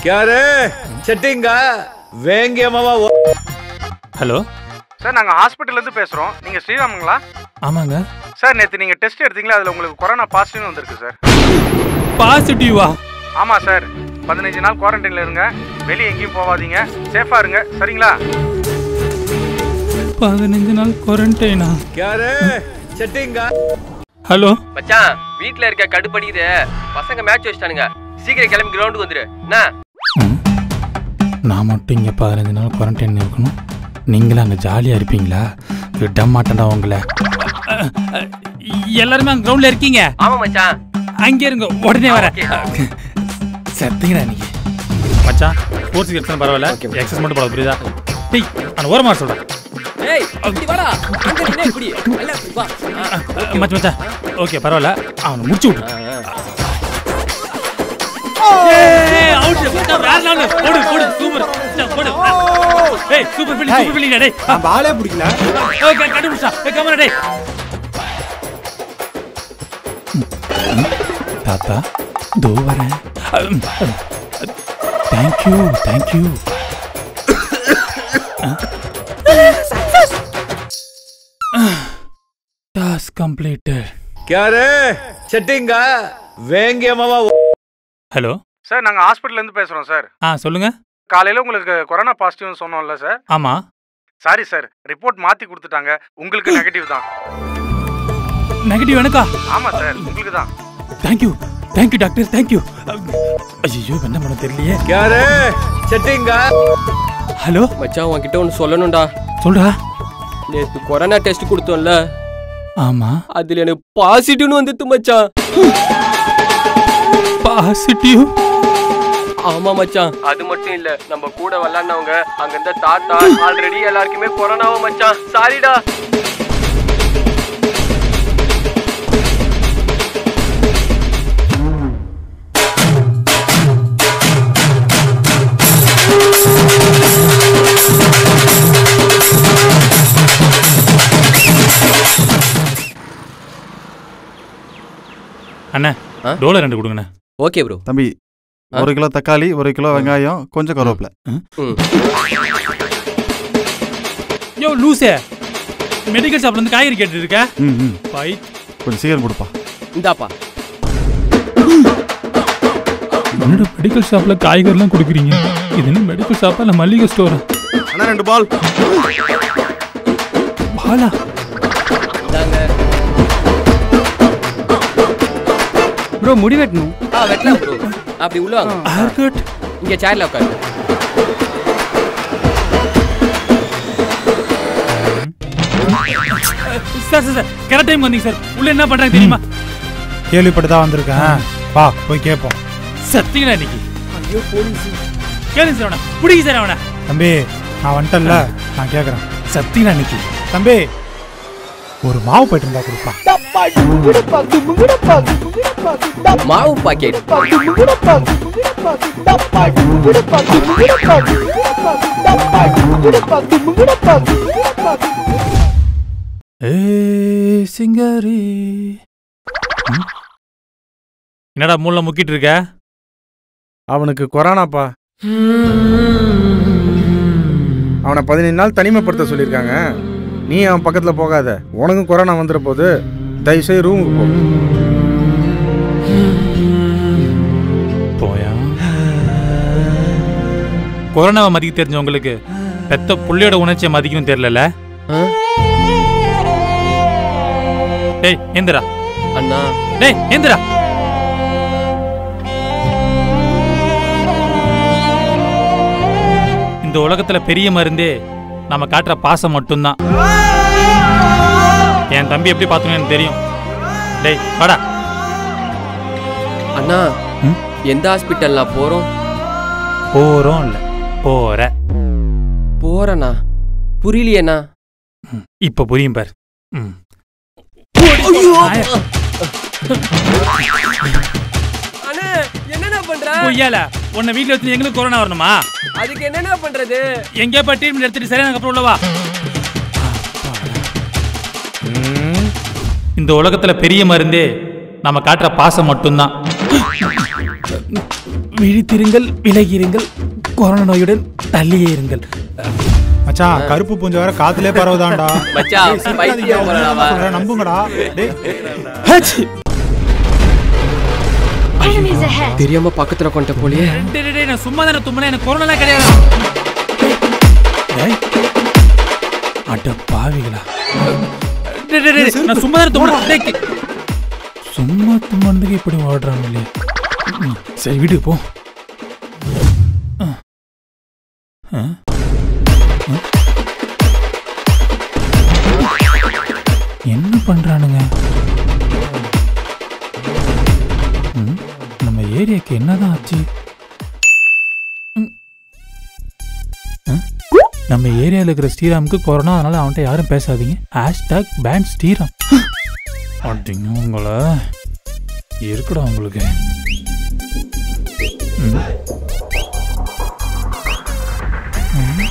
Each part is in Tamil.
யாரு செட்டிங்க வேங்கியமாவா ஹலோ சார் நாங்கள் ஹாஸ்பிட்டல்லேருந்து பேசுகிறோம் நீங்கள் ஸ்ரீராமுங்களா ஆமாங்க சார் நேற்று நீங்கள் டெஸ்ட் எடுத்தீங்களா அதில் உங்களுக்கு கொரோனா பாசிட்டிவ்னு வந்திருக்கு சார் பாசிட்டிவா ஆமாம் சார் பதினஞ்சு நாள் குவாரண்டைனில் இருங்க வெளியே எங்கேயும் போகாதீங்க சேஃபாக இருங்க சரிங்களா பதினஞ்சு நாள் குவாரண்டைனா யாரு செட்டிங்க ஹலோ மச்சான் வீட்ல இருக்க கடுப்படிக்குது பசங்க மேட்ச் வச்சிட்டானுங்க சீக்கிரம் கிளம்பி கிரவுண்டுக்கு வந்துரு என்ன நான் மட்டும் இங்கே பதினஞ்சு நாள் குவாரண்டைன் இருக்கணும் நீங்களும் அங்கே ஜாலியாக இருப்பீங்களா விட மாட்டேன்டா உங்களை எல்லாருமே அங்கே கிரவுண்டில் இருக்கீங்க ஆமா மச்சான் அங்கே இருங்க உடனே வரேன் ஓகே. செத்துங்கடா நீங்க மச்சான் ஸ்போர்ட்ஸ் எடுத்தா பரவாயில்ல எக்ஸஸ் மட்டும் போட புரியுதா டேய் அந்த ஓரமா சொல்றேன் ஏய் இப்படி வாடா அங்க நின்னு இப்படி அல்ல இப்படி வா மச்சான் மச்சான் ஓகே பரவாயில்ல அவனை முடிச்சு விட்டு போடு போடு சூப்பர் போடு ஏய் சூப்பர் பிள்ளை சூப்பர் பிள்ளை டேய் நம்ம ஆளே பிடிக்கல ஓகே கண்டுபிடிச்சா ஏய் கமரா டேய் தாத்தா தோ வரேன் தேங்க்யூ தேங்க்யூ டாஸ்க் கம்ப்ளீட்டட் யாரு செட்டிங்க வேங்கியமாவா ஹலோ சார் நாங்கள் ஹாஸ்பிட்டல்லேருந்து பேசுகிறோம் சார் ஆ சொல்லுங்க காலையில் உங்களுக்கு கொரோனா பாசிட்டிவ்னு சொன்னோம்ல சார் ஆமா சாரி சார் ரிப்போர்ட் மாற்றி கொடுத்துட்டாங்க உங்களுக்கு நெகட்டிவ் தான் நெகட்டிவ் எனக்கா ஆமாம் சார் உங்களுக்கு தான் தேங்க்யூ தேங்க்யூ டாக்டர் தேங்க்யூ ஐயோ என்ன பண்ண தெரியலையே யாரு செட்டிங்க ஹலோ மச்சான் உன்கிட்ட ஒன்று சொல்லணும்டா சொல்றா நேத்து கொரோனா டெஸ்ட் கொடுத்தோம்ல ஆமா அதுல எனக்கு பாசிட்டிவ்னு வந்துட்டு மச்சான் பாசிட்டிவ் ஆமா மச்சான் அது மட்டும் இல்ல நம்ம கூட விளையாடினவங்க அங்க இருந்த தாத்தா ஆல்ரெடி எல்லாருக்குமே கொரோனாவா மச்சான் சாரிடா அண்ணா ஆ? டோலர் ரெண்டு கொடுங்கண்ணே ஓகே ப்ரோ தம்பி ஆ? ஒரு கிலோ தக்காளி ஒரு கிலோ வெங்காயம் கொஞ்சம் கருவேப்பிலை ம் யோ லூசே மெடிக்கல் ஷாப்ல இருந்து காய்கறி கேட்டு இருக்க ம் ம் பை கொஞ்சம் சீக்கிரம் கொடுப்பா இந்தாப்பா என்னோட மெடிக்கல் ஷாப்ல காய்கறிலாம் கொடுக்குறீங்க இது என்ன மெடிக்கல் ஷாப்பா இல்ல மல்லிகை ஸ்டோரா அண்ணா ரெண்டு பால் பாலா இந்தாங்க ப்ரோ முடி வெட்டணும் ஆ வெட்டலாம் ப்ரோ அப்படி உள்ள வாங்க ஹேர் கட் இங்க சேர்ல உட்காரு sir sir sir correct time வந்தீங்க சார் உள்ள என்ன பண்றாங்க தெரியுமா கேள்விப்பட்டு தான் வந்திருக்கேன் வா போய் கேட்போம் சத்திங்களா இன்னைக்கு கேளுங்க சார் அவனை பிடிங்க சார் அவனை தம்பி நான் வந்துட்டேன்ல நான் கேட்குறேன் சத்திங்களா இன்னைக்கு தம்பி ஒரு மாவு போயிட்டு இருந்தா கொடுப்பா மாவு பாக்கெட் ஏ சிங்காரி என்னடா மூளை முக்கிட்டு இருக்க அவனுக்கு கொரோனாப்பா அவனை பதினஞ்சு நாள் தனிமைப்படுத்த சொல்லியிருக்காங்க நீ அவன் பக்கத்தில் போகாத உனக்கும் கொரோனா வந்துட போது தயவுசெய்து ரூமுக்கு போ போயா கொரோனாவை மதிக்க தெரிஞ்சவங்களுக்கு பெத்த புள்ளையோட உணர்ச்சியை மதிக்கணும் தெரியல டேய் ஏந்திரா அண்ணா டேய் ஏந்திரா இந்த உலகத்துல பெரிய மருந்தே நம்ம காட்டுற பாசம் மட்டும்தான் என் தம்பி எப்படி பார்த்தோன்னு எனக்கு தெரியும் டேய் வாடா அண்ணா ம்? எந்த ஹாஸ்பிட்டல் நான் போறோம் போறோம் இல்ல போற போறேண்ணா புரியலையேண்ணா இப்ப புரியும் பார் ம். அண்ணா என்னண்ணா பண்ற கொய்யால உன்னை வீட்ல வச்சு எங்களுக்கு கொரோனா வரணுமா அதுக்கு என்னண்ணா பண்றது எங்கேயா போய் ட்ரீட்மெண்ட் எடுத்துட்டு சரியான அப்புறம் உள்ளவா இந்த உலகத்துல பெரிய மருந்தே நம்ம காட்டுற பாசம் மட்டும்தான் விழித்திருங்கள் விலகியிருங்கள் கொரோனா நோயுடன் தள்ளியே இருங்கள் மச்சான் கருப்பு பூஞ்சை வேற காத்துலயே பரவுதான்டா மச்சான், டேய், சிரிக்காதீங்க. பைத்தியம் போலடா அவன். சொல்றேன், நம்புங்கடா டேய் ஹச்! Enemies ahead! தெரியாம பக்கத்துல கொண்ட போலியே டேய், டேய், டேய், நான் சும்மா தானே தும்மல எனக்கு கொரோனா கிடையாது டேய். அட பாவிகளா டேய், டேய், டேய், நான் சும்மா தானே தும்மல சும்மா தும்மறதுக்கு இப்படி ஓடுறாங்க இல்லையா ம், சரி வீட்டுக்கு போ ஆ. ஆ? ஆ? என்ன பண்றானுங்க ம், நம்ம ஏரியாக்கு என்னதான் ஆச்சு ம். ஆ? நம்ம ஏரியாவில் இருக்கிற ஸ்ரீராமுக்கு கொரோனா அதனால அவன்கிட்ட யாரும் பேசாதீங்க ஹேஷ்டாக் பேன் ஸ்ரீராம் அப்படிங்க உங்களை இருக்குடா உங்களுக்கு ம். ம்.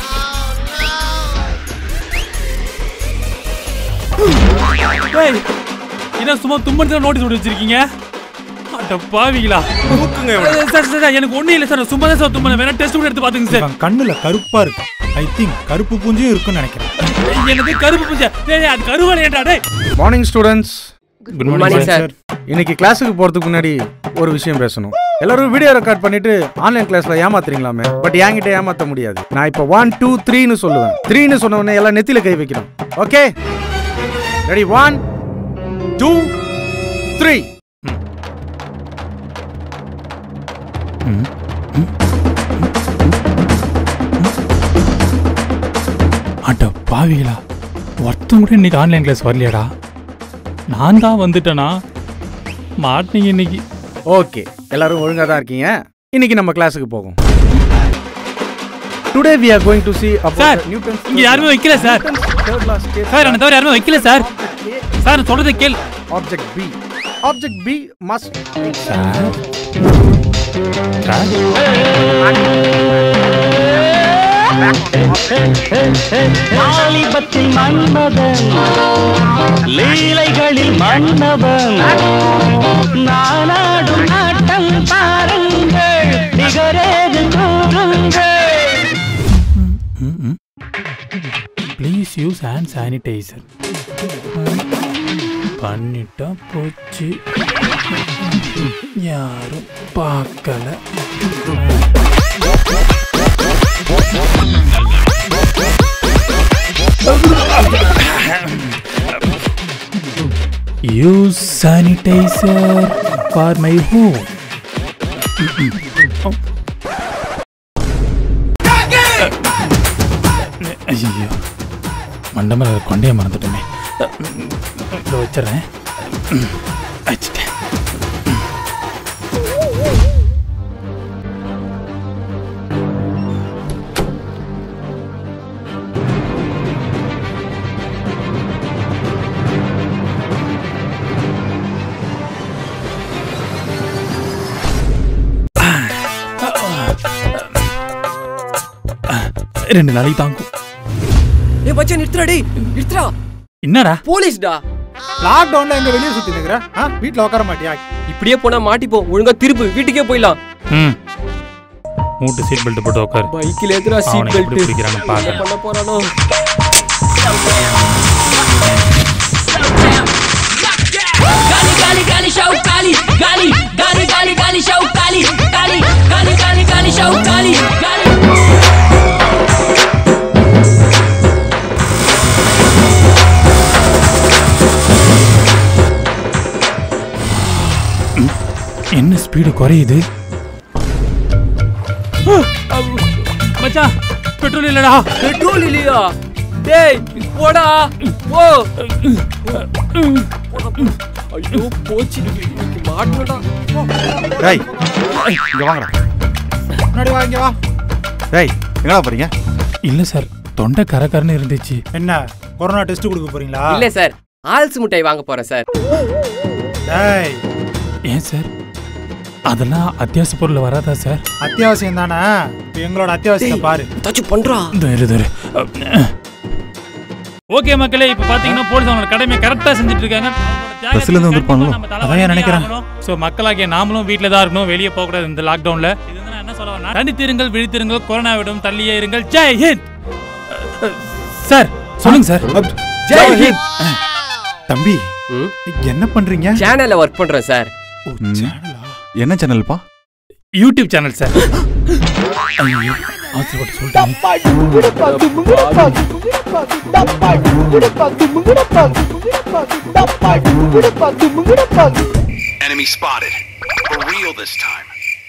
டேய், என்ன சும்மா தும்மன் நோட்டீஸ் போட்டு வச்சிருக்கீங்க அட பாவிங்களா சார் சார் சார், எனக்கு ஒண்ணும் இல்லை சார் நான் சும்மா தான் சார் தும்மல வேணா டெஸ்ட் கூட எடுத்து பாத்துங்க சார் இவன் கண்ணுல கருப்பா இருக்கு ஐ திங்க் கருப்பு பூஞ்சும் இருக்குன்னு நினைக்கிறேன் எனக்கு கருப்பு பூஜை டேய் அது கருவாலை ஏன்டா டேய் morning students good morning sir இன்னைக்கு கிளாஸுக்கு போறதுக்கு முன்னாடி ஒரு விஷயம் பேசணும் எல்லாரும் வீடியோ ரெக்கார்ட் பண்ணிட்டு ஆன்லைன் கிளாஸ்ல ஏமாத்துறீங்களாமே பட் என்கிட்ட ஏமாத்த முடியாது நான் இப்போ ஒன் டூ த்ரீன்னு சொல்லுவேன் த்ரீன்னு சொன்ன உடனே எல்லாம் நெத்தியில கை வைக்கணும் okay ready one two three அட பாவிகளா ஒருத்தன் கூட இன்னைக்கு ஆன்லைன் கிளாஸ் வரலையாடா நான் தான் வந்துட்டேனா மாட்டீங்க இன்னைக்கு ஓகே எல்லாரும் ஒழுங்கா தான் இருக்கீங்க இன்னைக்கு நம்ம கிளாஸுக்கு போகும் today we are going to see about sir the Newton's இங்க யாருமே வைக்கல sir third law states sir என்ன தவிர யாருமே வைக்கல சார் சார் நான் சொல்றதை கேள் object B object B must sir sir வாலிபத்தில் மன்மதன் லீலைகளில் மன்னவன் நானாடும் ஆட்டம் பாருங்கள் நிகரேது கூறுங்கள் ப்ளீஸ் யூஸ் ஹேண்ட் சானிடைசர் பண்ணிட்டா போச்சு யாரும் பார்க்கல use sanitiser for my home ஐயோ மண்டமல கொண்டைய மறந்துட்டோமே இதை வச்சிடறேன் வச்சுட்டேன் ரெண்டு நாளைக்கு தாங்கும் ஏ மச்சான் நிறுத்துடா டேய் நிறுத்துடா என்னடா போலீஸ்டா லாக்டவுன்ல எங்க வெளியே சுத்தி நிக்கிற ஆ? வீட்ல உட்கார மாட்டியா இப்படியே போனா மாட்டிப்போம் ஒழுங்கா திருப்பு வீட்டுக்கே போயிடலாம் ம் மூட்டு சீட் பெல்ட் போட்டு உட்காரு பைக்கில் எதுரா அவனை சீட் எப்படி பெல்ட் பிடிக்கிறான்னு என்ன பார்க்கறேன். பண்ண போறானோ Gali gali gali show gali gali gali gali gali show gali gali gali gali gali show gali gali என்ன ஸ்பீடு குறையுது மச்சான் பெட்ரோல் இல்லடா பெட்ரோல் இல்லையா டேய் போடா போ ஐயோ போச்சு இன்னைக்கு மாட்டணும்டா டேய் இங்க வாங்கடா முன்னாடி வா இங்க வா டேய் எங்கடா போறீங்க இல்ல சார் தொண்டை கரகரன்னு இருந்துச்சு என்ன கொரோனா டெஸ்ட் கொடுக்க போறீங்களா இல்ல சார் ஆல்ஸ் முட்டாய் வாங்க போறேன் சார் டேய் ஏன் சார் அதெல்லாம் அத்தியாவசிய பொருள் வராதா சார் அத்தியாவசியம் தானே இப்ப எங்களோட அத்தியாவசியத்தை பாரு ஏதாச்சும் பண்றா தரு தரு ஓகே மக்களே இப்போ பார்த்தீங்கன்னா போலீஸ் அவங்களோட கடமையை கரெக்டாக செஞ்சுட்டு இருக்காங்க அவங்களோட பஸ்ல இருந்து வந்திருப்பாங்களோ? அதான் ஏன் நினைக்கிறேன். ஸோ மக்களாகிய நாமளும் வீட்டில் தான் இருக்கணும் வெளியே போகக்கூடாது இந்த லாக்டவுனில் இது வந்து நான் என்ன சொல்ல வரேன்னா தனித்திருங்கள் விழித்திருங்கள் கொரோனா விடும் தள்ளியே இருங்கள் ஜெய் ஹிந்த் சார் சொல்லுங்க சார் ஜெய் ஹிந்த். தம்பி ம்? என்ன பண்றீங்க சேனல்ல ஒர்க் பண்றேன் சார் ம். என்ன சேனல்ப்பா யூடியூப் சேனல் சார் ஐயோ அவசரப்பட்டு சொல்லிட்டேன் Enemy spotted. For real this time.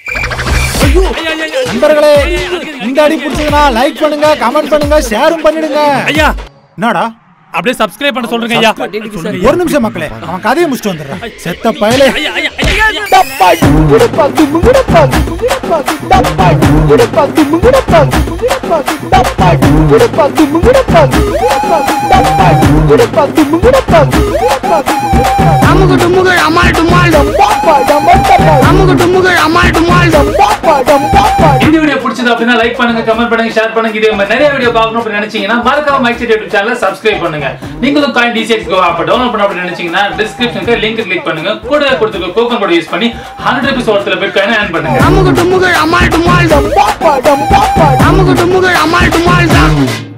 நண்பர்களே இந்த அடி பிடிச்சதுன்னா லைக் பண்ணுங்க கமெண்ட் பண்ணுங்க ஷேரும் பண்ணிடுங்க ஐயா என்னடா அப்படியே சப்ஸ்கிரைப் பண்ண சொல்றேங்க ஐயா பண்ணிடுங்க சார் ஒரு நிமிஷம் மக்களே அவன் கதையை முடிச்சுட்டு வந்துடுறான் செத்த பயலே ஐயா ஐயா ஐயா, ஐயா அமுகு டுமுகு அமால் டுமால் அமுகு டுமுகு அமால் டுமால் இந்த வீடியோ பிடிச்சது அப்படின்னா லைக் பண்ணுங்க கமெண்ட் பண்ணுங்க ஷேர் பண்ணுங்க இதே மாதிரி நிறைய வீடியோ பார்க்கணும் அப்படின்னு நினைச்சீங்கன்னா மறக்காம மைக் செட் யூடியூப் சேனலை சப்ஸ்கிரைப் பண்ணுங்க நீங்களும் CoinDCX go app download பண்ண அப்படின்னு நினைச்சீங்கன்னா டிஸ்கிரிப்ஷனுக்கு லிங்க் கிளிக் பண்ணுங்க கூட கொடுத்துருக்க கூப்பன் கோட் யூஸ் பண்ணி ஹண்ட்ரட் ருபீஸ் ஒருத்தர பிட் காயின் ஏர்ன் பண்ணுங்க அமுகு டுமுகு அமால் டுமால் அமுகு டுமுகு அமால் டுமால்